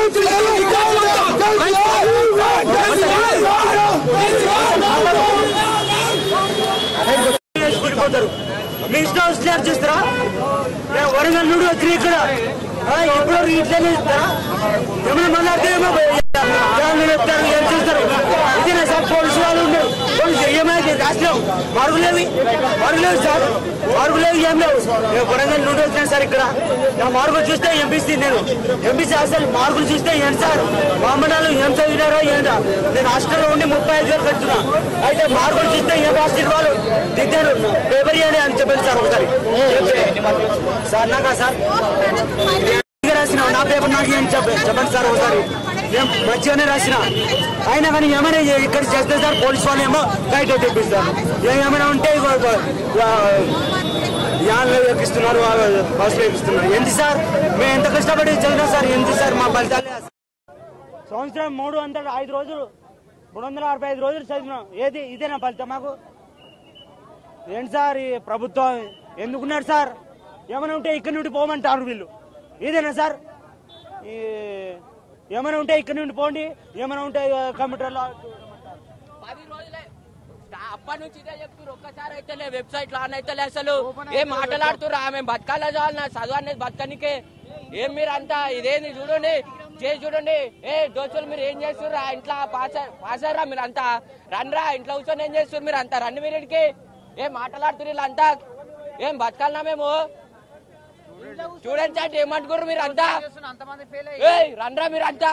పోతారు మీ ఇష్టం వచ్చినట్టు చూస్తారా మేము వరంగల్ నుండి వచ్చి ఇక్కడ ఆ, ఎప్పుడో ఇట్లనే ఇస్తారా ఏమైనా మాట్లాడితే ఏమో జనాలు చెప్తారు ఏం చూస్తారు ఇదేనా సార్ పోలీసు వాళ్ళు ఉన్నారు పోలీసు ఏమైనా రాష్ట్రం మరుగులేవి మరుగులేవు సార్ మరుగులేవు ఏం లేవు మేము వరంగల్ నుండి వచ్చినా సార్ ఇక్కడ నా మార్కులు చూస్తే ఎంపీసీ నేను ఎంపీసీ అసలు మార్కులు చూస్తే ఏంటి సార్ మామూలు ఏం చదివినారో ఏంటో నేను హాస్టల్లో ఉండి ముప్పై ఐదు వేలు కట్టున్నా అయితే మార్కులు చూస్తే ఏం హాస్టల్ వాళ్ళు దిద్దారు పేపర్ ఇవ్వండి అని చెప్పండి సార్ ఒకసారి సార్ నాకా సార్ మంచిగా రాసిన నా పేపర్ నాకు ఏం చెప్ప- చెప్పండి సార్ ఒకసారి ఏం మంచిగానే రాసిన అయినా కానీ ఏమైనా ఇక్కడ చేస్తే సార్ పోలీస్ వాళ్ళు ఏమో బయట తెప్పిస్తారు ఏ- ఏమైనా ఉంటే ఇగో- ఇగో, ఆ, యాన్లో ఎక్కిస్తున్నారు ఆ, బస్సులో ఎక్కిస్తున్నారు ఎందుకు సార్ మేము ఎంత కష్టపడి చదివినా సార్ ఎందుకు సార్ మా ఫలితాలే సంవత్సరం మూడు వందల ఐదు రోజులు మూడు వందల అరవై ఐదు రోజులు చదివినాం ఏది ఇదేనా ఫలితం మాకు ఏంటి సార్ ఈ ప్రభుత్వం ఎందుకున్నారు సార్ ఏమైనా ఉంటే ఇక్కడి నుండి పోమంటారు వీళ్ళు ఇదేనా సార్ ఈ ఏమైనా ఉంటే ఇక్కడి నుండి పోండి ఏమైనా ఉంటే ఆ, కంప్యూటర్లో పది రోజులే అప్పటి నుంచి ఇదే చెప్తున్నారు ఒక్కసారి అయితే వెబ్సైట్ లో ఆన్ అయితే అసలు ఏం మాట్లాడుతున్నారు ఆమె బతకాల చాలు నా చదువు అనేది బతకనికే ఏం మీరు అంతా ఇదేంది చూడండి చేసి చూడండి ఏ దోచులు మీరు ఏం చేస్తుర్రా ఇంట్లో పాస్ పాసారా మీరు అంతా రండ్రా ఇంట్లో కూర్చొని ఏం చేస్తున్నారు మీరు అంతా రండి మీరు ఇక్కడికి ఏం మాట్లాడుతున్నారు వీళ్ళంతా ఏం బతకాలనా మేము చూడండి సార్ ఏమంటున్నారు మీరు అంతా ఏయ్ రండ్రా మీరు అంతా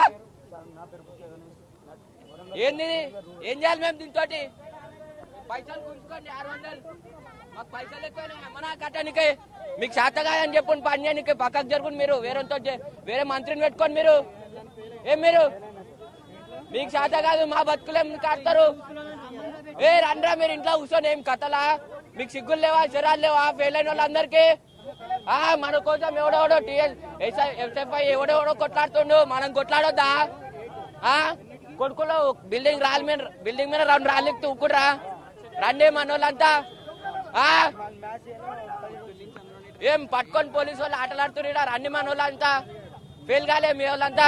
ఏంది ఇది? ఏం చేయాలి మేము దీంతో పైసలు గుంజుకోండి ఆరు వందలు మాకు పైసలు ఎక్కువ ఏమన్నా కట్టడానికి మీకు శాతగా అని చెప్పండి పని చేయడానికి పక్కకు జరుగుని మీరు వేరేతో వేరే మంత్రిని పెట్టుకోండి మీరు ఏం మీరు మీకు శాత కాదు మా బతుకులేం కడతారు ఏ రండ్రా మీరు ఇంట్లో కూర్చొని ఏం కథలా మీకు సిగ్గులు లేవా జ్వరాలు లేవా ఫెయిల్ అయిన వాళ్ళందరికీ ఆ మన కోసం ఎవడెవడో టీఎస్ ఎస్ఎఫ్ఐ ఎవడెవడో కొట్లాడుతుండు మనం కొట్లాడొద్దా ఆ కొడుకులో బిల్డింగ్ రాళ్ళ మీద బిల్డింగ్ మీద రెండు రాళ్ళు ఎక్కి ఉక్కుడ్రా రండి మన వాళ్ళంతా ఆ ఏం పట్టుకొని పోలీసు వాళ్ళు ఆటలాడుతున్నారు రండి మన వాళ్ళంతా ఫెయిల్ కాలే మీ వాళ్ళంతా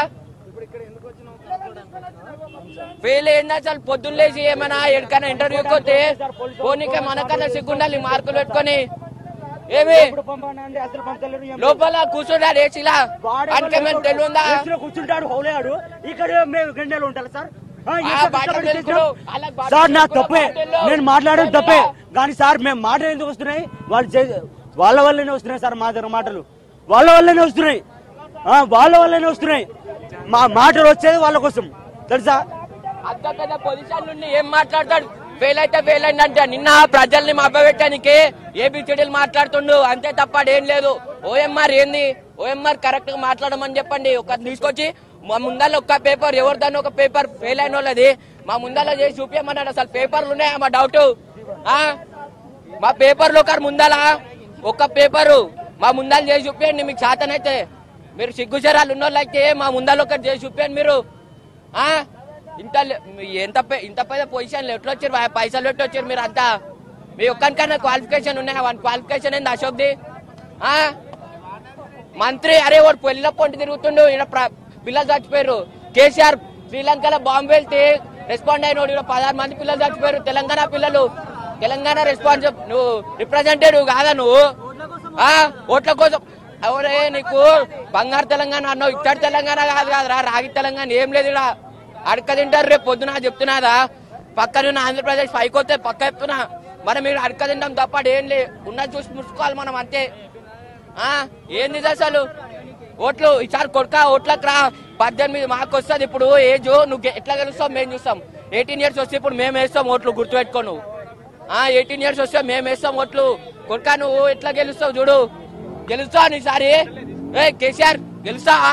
ఫెయిల్ ఏంది అసలు పొద్దున్న లేచి ఏమైనా ఎక్కడైనా ఇంటర్వ్యూకి వస్తే పోనీకే మనకన్నా సిగ్గుండాలి మార్కులు పెట్టుకొని ఏమి ఇప్పుడు పంపండి అసలు పంపలేరు ఏం లోపల కూర్చున్నాడు ఏసీలా అంటే మేము తెలియదా ఏసీలో కూర్చుంటాడు హౌలేడు ఇక్కడ మేము గంటలు ఉంటారు సార్ ఆ, ఆ ఎంత బాటలు కష్టపడి తెలుసుడు. చేసాం? వాళ్ళకి బాటలు సార్ నా తెలుసుడు, తప్పే బాటల్లో. నేను మాట్లాడడం తప్పే కానీ సార్ మేము మాటలు ఎందుకు వస్తున్నాయి వాళ్ళు చే- వాళ్ళ వల్లనే వస్తున్నాయి సార్ మా దగ్గర మాటలు వాళ్ళ వల్లనే వస్తున్నాయి ఆ, వాళ్ళ వల్లనే వస్తున్నాయి మా మాటలు వచ్చేది వాళ్ళ కోసం తెలుసా అంత పెద్ద పొజిషన్ నుండి ఏం మాట్లాడతాడు ఫెయిల్ అయితే ఫెయిల్ అయిందంటే నిన్న ప్రజల్ని మభ్యపెట్టడానికి ఏబిసిడీలు మాట్లాడుతుండు అంతే తప్ప ఏం లేదు ఓఎంఆర్ ఏంది ఓఎంఆర్ కరెక్ట్ గా మాట్లాడమని చెప్పండి ఒక తీసుకొచ్చి మా ముందర ఒక్క పేపర్ ఎవరిదాన్ని ఒక పేపర్ ఫెయిల్ అయిన వాళ్ళది మా ముందర చేసి చూపించమన్నాడు అసలు పేపర్లు ఉన్నాయా మా డౌట్ మా పేపర్లు ఒక ముందల ఒక్క పేపరు మా ముందర చేసి చూపించండి మీకు చేతనైతే మీరు సిగ్గుచరాలు ఉన్న వాళ్ళైతే మా ముందర ఒకటి చేసి చూపించండి మీరు ఆ ఇంత లే- మీ ఎంత పె- ఇంత పెద్ద పొజిషన్ ఎట్లా వచ్చారు వా- పైసలు ఎట్లా వచ్చారు మీరు అంతా మీ ఒక్కరికన్నా క్వాలిఫికేషన్ ఉన్నాయా వన్ క్వాలిఫికేషన్ ఏంది అశోక్ది ఆ మంత్రి అరే వాడు పెళ్లిలో పొంటి తిరుగుతుండు ఈడ ప్ర- పిల్లలు చచ్చిపోయారు కేసీఆర్ శ్రీలంకలో బాంబు వెళ్తే రెస్పాండ్ అయినోడు ఈడ పదహారు మంది పిల్లలు చచ్చిపోయారు తెలంగాణ పిల్లలు తెలంగాణ రెస్పాన్స్ నువ్వు రిప్రజెంటేటివ్ కాదా నువ్వు ఆ ఓట్ల కోసం ఎవరే నీకు బంగారు తెలంగాణ అన్నావు ఇత్తడి తెలంగాణ కాదు కాదురా రాగి తెలంగాణ ఏం లేదు ఇక్కడ అడక తింటారు రేపు పొద్దున చెప్తున్నదా పక్కన ఆంధ్రప్రదేశ్ పైకి వస్తే పక్క చెప్తున్నా మనం మీరు అడక తింటాం తప్ప ఏం లే ఉన్నది చూసి ముసుకోవాలి మనం అంతే ఆ ఏంది ఇది అసలు ఓట్లు ఈసారి కొడుక ఓట్లకు రా పద్దెనిమిది మాకు వస్తుంది ఇప్పుడు ఏజ్ నువ్వు గె- ఎట్లా గెలుస్తావు మేము చూస్తాం ఎయిటీన్ ఇయర్స్ వస్తే ఇప్పుడు మేము వేస్తాం ఓట్లు గుర్తుపెట్టుకో నువ్వు ఆ ఎయిటీన్ ఇయర్స్ వస్తే మేము వేస్తాం ఓట్లు కొడుక నువ్వు ఎట్లా గెలుస్తావు చూడు గెలుస్తావు ఈసారి ఏ కేసీఆర్ గెలుస్తావా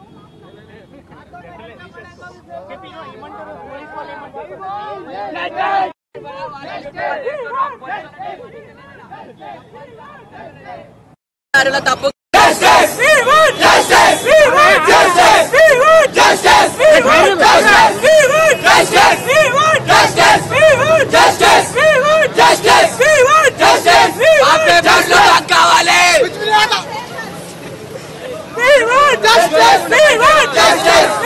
తప్పు ఆ పేపర్లో నాకు కావాలి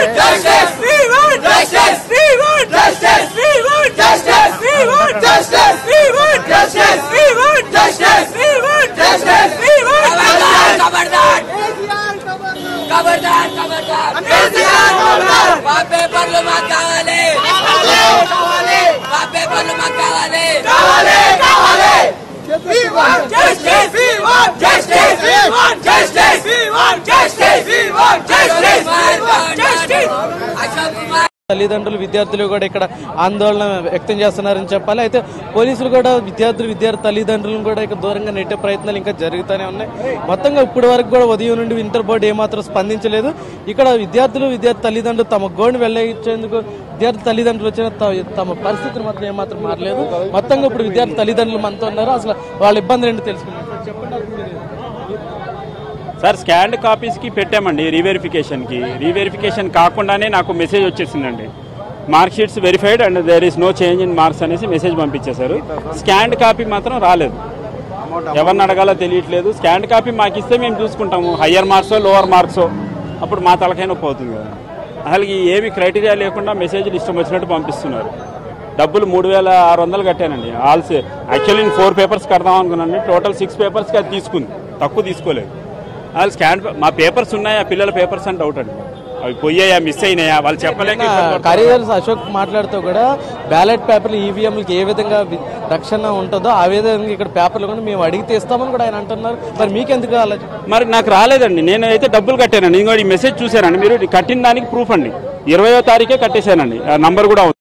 justice. We want justice. We want justice. We want justice. We want justice. We want justice. We want justice. We want justice. We want justice. ఖబర్దార్ ఖబర్దార్ ఖబర్దార్ కేసీఆర్ ఖబర్దార్. మా పేపర్లు మాకు కావాలి కావాలి. మా పేపర్లు మాకు కావాలి కావాలి. కావాలి. We want justice. We want justice. We want justice. We want justice. We want justice. We want justice. Ashok Kumar తల్లిదండ్రులు విద్యార్థులు కూడా ఇక్కడ ఆందోళన వ్యక్తం చేస్తున్నారని చెప్పాలి అయితే పోలీసులు కూడా విద్యార్థులు విద్యార్థి తల్లిదండ్రులను కూడా ఇక్కడ దూరంగా నెట్టే ప్రయత్నాలు ఇంకా జరుగుతూనే ఉన్నాయి మొత్తంగా ఇప్పటి వరకు కూడా ఉదయం నుండి ఇంటర్ బోర్డు ఏమాత్రం స్పందించలేదు ఇక్కడ విద్యార్థులు విద్యార్థి తల్లిదండ్రులు తమ గోడుని వెళ్ళించేందుకు విద్యార్థి తల్లిదండ్రులు వచ్చిన త- తమ పరిస్థితులు మాత్రం ఏమాత్రం మారలేదు మొత్తంగా ఇప్పుడు విద్యార్థి తల్లిదండ్రులు మనతో ఉన్నారు అసలు వాళ్ళ ఇబ్బందులు ఏంటో తెలుసుకున్నారు సార్ చెప్పండి అసలు మీరు. సార్ స్కాన్డ్ కాపీస్కి పెట్టామండి రీవెరిఫికేషన్కి రీవెరిఫికేషన్ కాకుండానే నాకు మెసేజ్ వచ్చేసిందండి mark sheets verified and there is no change in marks అనేసి మెసేజ్ పంపించేశారు స్కాన్డ్ కాపీ మాత్రం రాలేదు ఎవరిని అడగాలో తెలియట్లేదు స్కాన్డ్ కాపీ మాకు ఇస్తే మేము చూసుకుంటాము హయ్యర్ మార్క్సో లోవర్ మార్క్సో అప్పుడు మా తలకైనా పోతుంది కదా అసలు ఈ ఏమి క్రైటీరియా లేకుండా మెసేజ్లు ఇష్టం వచ్చినట్టు పంపిస్తున్నారు డబ్బులు మూడు వేల ఆరు వందలు కట్టానండి ఆల్స్ యాక్చువల్లీ నేను ఫోర్ పేపర్స్ కడదాం అనుకున్నాను టోటల్ సిక్స్ పేపర్స్కి అది తీసుకుంది తక్కువ తీసుకోలేదు వాళ్ళు స్కాన్ మా పేపర్స్ ఉన్నాయా పిల్లల పేపర్స్ అని డౌట్ అండి అవి పోయాయా మిస్ అయినాయా వాళ్ళు చెప్పలేక ఇబ్బంది పడుతున్నారు. కార్యదర్శి అశోక్ మాట్లాడుతూ కూడా బ్యాలెట్ పేపర్లు ఈవీఎంలకి ఏ విధంగా వి- రక్షణ ఉంటుందో ఆ విధంగా ఇక్కడ పేపర్లు కూడా మేము అడిగి తీస్తామని కూడా ఆయన అంటున్నారు మరి మీకెందుకు అలా మరి నాకు రాలేదండి నేను అయితే డబ్బులు కట్టానండి ఇంకో ఈ మెసేజ్ చూశానండి మీరు ఇది కట్టిన దానికి ప్రూఫ్ అండి ఇరవయో తారీఖే కట్టేశానండి ఆ నంబర్ కూడా ఉంది